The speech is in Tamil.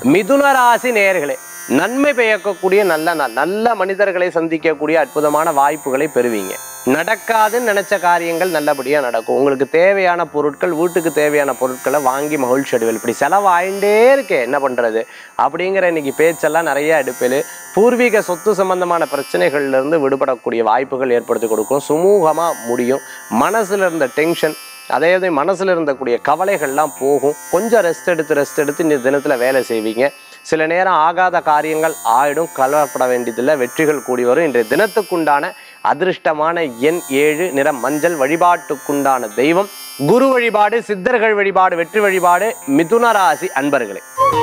மிதுன ராசி நேயர்களே நன்மை பயக்கக்கூடிய நல்ல நாள் நல்ல மனிதர்களை சந்திக்கக்கூடிய அற்புதமான வாய்ப்புகளை பெறுவீங்க நடக்காதுன்னு நினைச்ச காரியங்கள் நல்லபடியா நடக்கும் உங்களுக்கு தேவையான பொருட்கள் வீட்டுக்கு தேவையான பொருட்களை வாங்கி மகிழ்ச்சி அடைவல் இப்படி செலவாயிண்டே இருக்கே என்ன பண்றது அப்படிங்கிற இன்னைக்கு பேச்செல்லாம் நிறைய எடுப்பில் பூர்வீக சொத்து சம்பந்தமான பிரச்சனைகள்ல இருந்து விடுபடக்கூடிய வாய்ப்புகள் ஏற்படுத்தி கொடுக்கும் சுமூகமா முடியும் மனசுல இருந்த டென்ஷன் அதே இது மனசுல இருந்தக்கூடிய கவலைகள்லாம் போகும் கொஞ்சம் ரெஸ்ட் எடுத்து ரெஸ்ட் எடுத்து இந்த தினத்துல வேலை செய்வீங்க சில நேரம் ஆகாத காரியங்கள் ஆயிடும் கலவரப்பட வேண்டியதில்லை வெற்றிகள் கூடி வரும் இன்றைய தினத்துக்குண்டான அதிர்ஷ்டமான எண் ஏழு நிறம் மஞ்சள் வழிபாட்டுக்குண்டான தெய்வம் குரு வழிபாடு சித்தர்கள் வழிபாடு வெற்றி வழிபாடு மிதுன ராசி அன்பர்களே